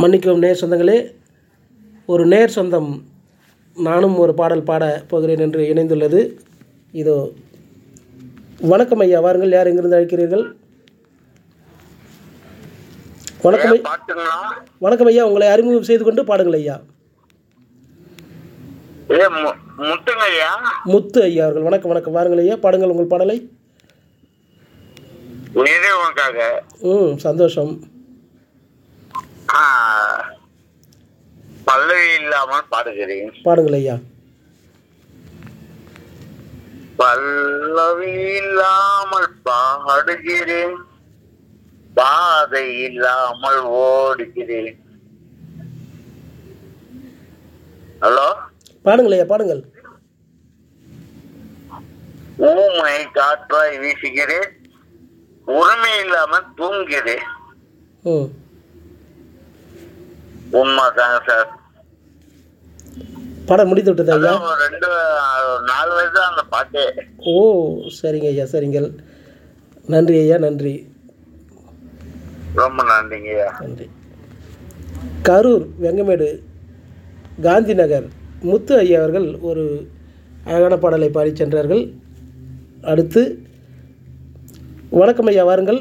மன்னிக்கவும் நேர் சொந்தங்களே ஒரு நேர் சொந்தம் நானும் ஒரு பாடல் பாட போகிறேன் என்று இணைந்துள்ளது இதோ வணக்கம் ஐயா வாருங்கள் யார் எங்கிருந்து அழைக்கிறீர்கள் வணக்கம் ஐ- பாட்டுங்களா வணக்கம் ஐயா உங்களை அறிமுகம் செய்து கொண்டு பாடுங்கள் ஐயா ஏ மு- முத்துங்க ஐயா முத்து ஐயா அவர்கள் வணக்கம் வணக்கம் வாருங்கள் ஐயா பாடுங்கள் உங்கள் பாடலை இறைவனுக்காக ம் சந்தோஷம் ஆ, பல்லவி இல்லாமல் பாடுகிறேன் பாடுங்கள் ஐயா பல்லவி இல்லாமல் பாடுகிறேன் பாதை இல்லாமல் ஓடுகிறேன் ஹலோ பாடுங்கள் ஐயா பாடுங்கள் ஊமை காற்றாய் வீசுகிறேன் உரிமை இல்லாமல் தூங்குகிறேன் ம் உண்மைதாங்க சார் பாடம் முடித்து விட்டது ஐயா அதான் ஒரு ரெண்டு ஒரு நாலு வயசு தான் அந்த பாட்டு ஓ சரிங்க ஐயா சரிங்கள் நன்றி ஐயா நன்றி ரொம்ப நன்றிங்கய்யா நன்றி கரூர் வெங்கமேடு காந்தி நகர் முத்து ஐயா அவர்கள் ஒரு அழகான பாடலை பாடி சென்றார்கள் அடுத்து வணக்கம் ஐயா வாருங்கள்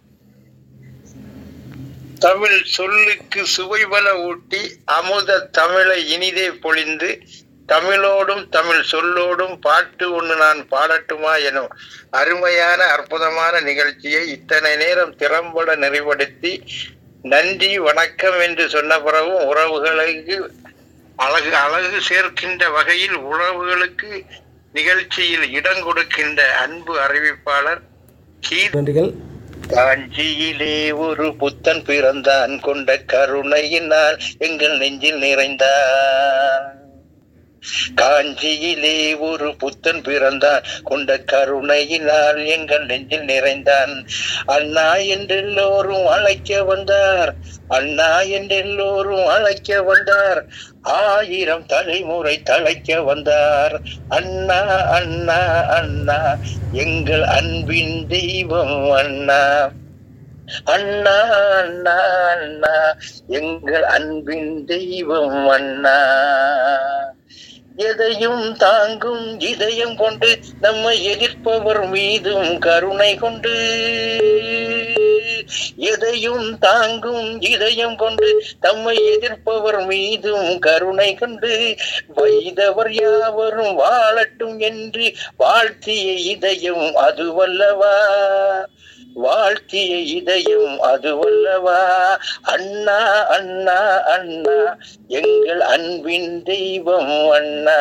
தமிழ் சொல்லுக்கு சுவைபல ஊட்டி அமுத தமிழை இனிதே பொழிந்து தமிழோடும் தமிழ் சொல்லோடும் பாட்டு ஒன்று நான் பாடட்டுமா எனும் அருமையான அற்புதமான நிகழ்ச்சியை இத்தனை நேரம் திறம்பட நிறைவடுத்தி நன்றி வணக்கம் என்று சொன்ன பிறகும் உறவுகளுக்கு அழகு அழகு சேர்க்கின்ற வகையில் உறவுகளுக்கு நிகழ்ச்சியில் இடம் கொடுக்கின்ற அன்பு அறிவிப்பாளர் கீ நன்றிகள் காஞ்சியிலே ஒரு புத்தன் பிறந்தான் கொண்ட கருணையினால் எங்கள் நெஞ்சில் நிறைந்தான் காஞ்சியிலே ஒரு புத்தன் பிறந்தான் கொண்ட கருணையினால் எங்கள் நெஞ்சில் நிறைந்தான் அண்ணா என்றெல்லோரும் அழைக்க வந்தார் அண்ணா என்றெல்லோரும் அழைக்க வந்தார் ஆயிரம் தலைமுறை தழைக்க வந்தார் அண்ணா அண்ணா அண்ணா எங்கள் அன்பின் தெய்வம் அண்ணா அண்ணா அண்ணா அண்ணா எங்கள் அன்பின் தெய்வம் அண்ணா எதையும் தாங்கும் இதயம் கொண்டு நம்மை எதிர்ப்பவர் மீதும் கருணை கொண்டு எதையும் தாங்கும் இதயம் கொண்டு தம்மை எதிர்ப்பவர் மீதும் கருணை கொண்டு வைதவர் யாவரும் வாழட்டும் என்று வாழ்த்திய இதயம் அதுவல்லவா வாழ்த்திய இதயம் அதுவல்லவா அண்ணா அண்ணா அண்ணா எங்கள் அன்பின் தெய்வம் அண்ணா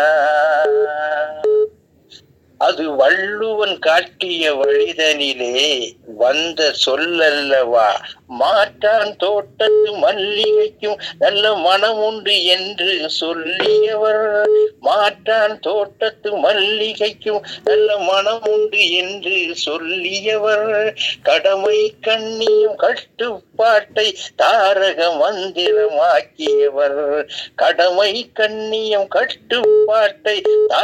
அது வள்ளுவன் காட்டிய வழிதனிலே வந்த சொல்லல்லவா மாற்றான் தோட்டத்து மல்லிகைக்கும் நல்ல மனம் உண்டு என்று சொல்லியவர் மாற்றான் தோட்டத்து மல்லிகைக்கும் நல்ல மனம் உண்டு என்று சொல்லியவர் கடமை கண்ணியும் கட்டுப்பாட்டை தாரக மந்திரமாக்கியவர் கடமை கண்ணியம் கட்டுப்பாட்டை